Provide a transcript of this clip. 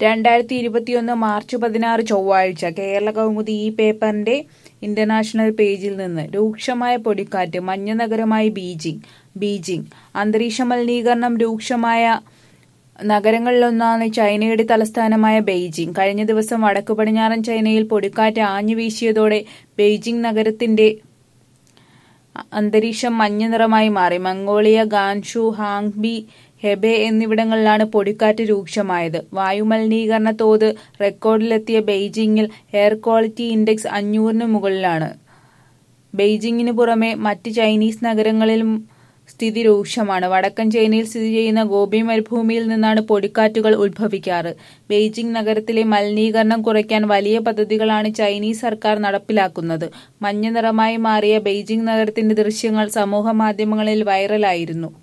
രണ്ടായിരത്തി ഇരുപത്തിയൊന്ന് മാർച്ച് പതിനാറ് ചൊവ്വാഴ്ച കേരള കൗമുദി ഈ പേപ്പറിന്റെ ഇന്റർനാഷണൽ പേജിൽ നിന്ന് രൂക്ഷമായ പൊടിക്കാറ്റ് മഞ്ഞനഗരമായി ബീജിംഗ് ബീജിംഗ് അന്തരീക്ഷ മലിനീകരണം രൂക്ഷമായ നഗരങ്ങളിലൊന്നാണ് ചൈനയുടെ തലസ്ഥാനമായ ബെയ്ജിംഗ് കഴിഞ്ഞ ദിവസം വടക്കു പടിഞ്ഞാറൻ ചൈനയിൽ പൊടിക്കാറ്റ് ആഞ്ഞു വീശിയതോടെ ബെയ്ജിംഗ് നഗരത്തിന്റെ അന്തരീക്ഷം മഞ്ഞ നിറമായി മാറി മംഗോളിയ ഗാൻഷു ഹാങ്ബി ഹെബെ എന്നിവിടങ്ങളിലാണ് പൊടിക്കാറ്റ് രൂക്ഷമായത് വായുമലിനീകരണ തോത് റെക്കോർഡിലെത്തിയ ബെയ്ജിംഗിൽ എയർ ക്വാളിറ്റി ഇൻഡെക്സ് അഞ്ഞൂറിന് മുകളിലാണ് ബെയ്ജിംഗിന് പുറമെ മറ്റ് ചൈനീസ് നഗരങ്ങളിലും സ്ഥിതി രൂക്ഷമാണ് വടക്കൻ ചൈനയിൽ സ്ഥിതി ചെയ്യുന്ന ഗോബി മരുഭൂമിയിൽ നിന്നാണ് പൊടിക്കാറ്റുകൾ ഉത്ഭവിക്കാറ് ബെയ്ജിംഗ് നഗരത്തിലെ മലിനീകരണം കുറയ്ക്കാൻ വലിയ പദ്ധതികളാണ് ചൈനീസ് സർക്കാർ നടപ്പിലാക്കുന്നത് മഞ്ഞ നിറമായി മാറിയ ബെയ്ജിംഗ് നഗരത്തിന്റെ ദൃശ്യങ്ങൾ സമൂഹ മാധ്യമങ്ങളിൽ വൈറലായിരുന്നു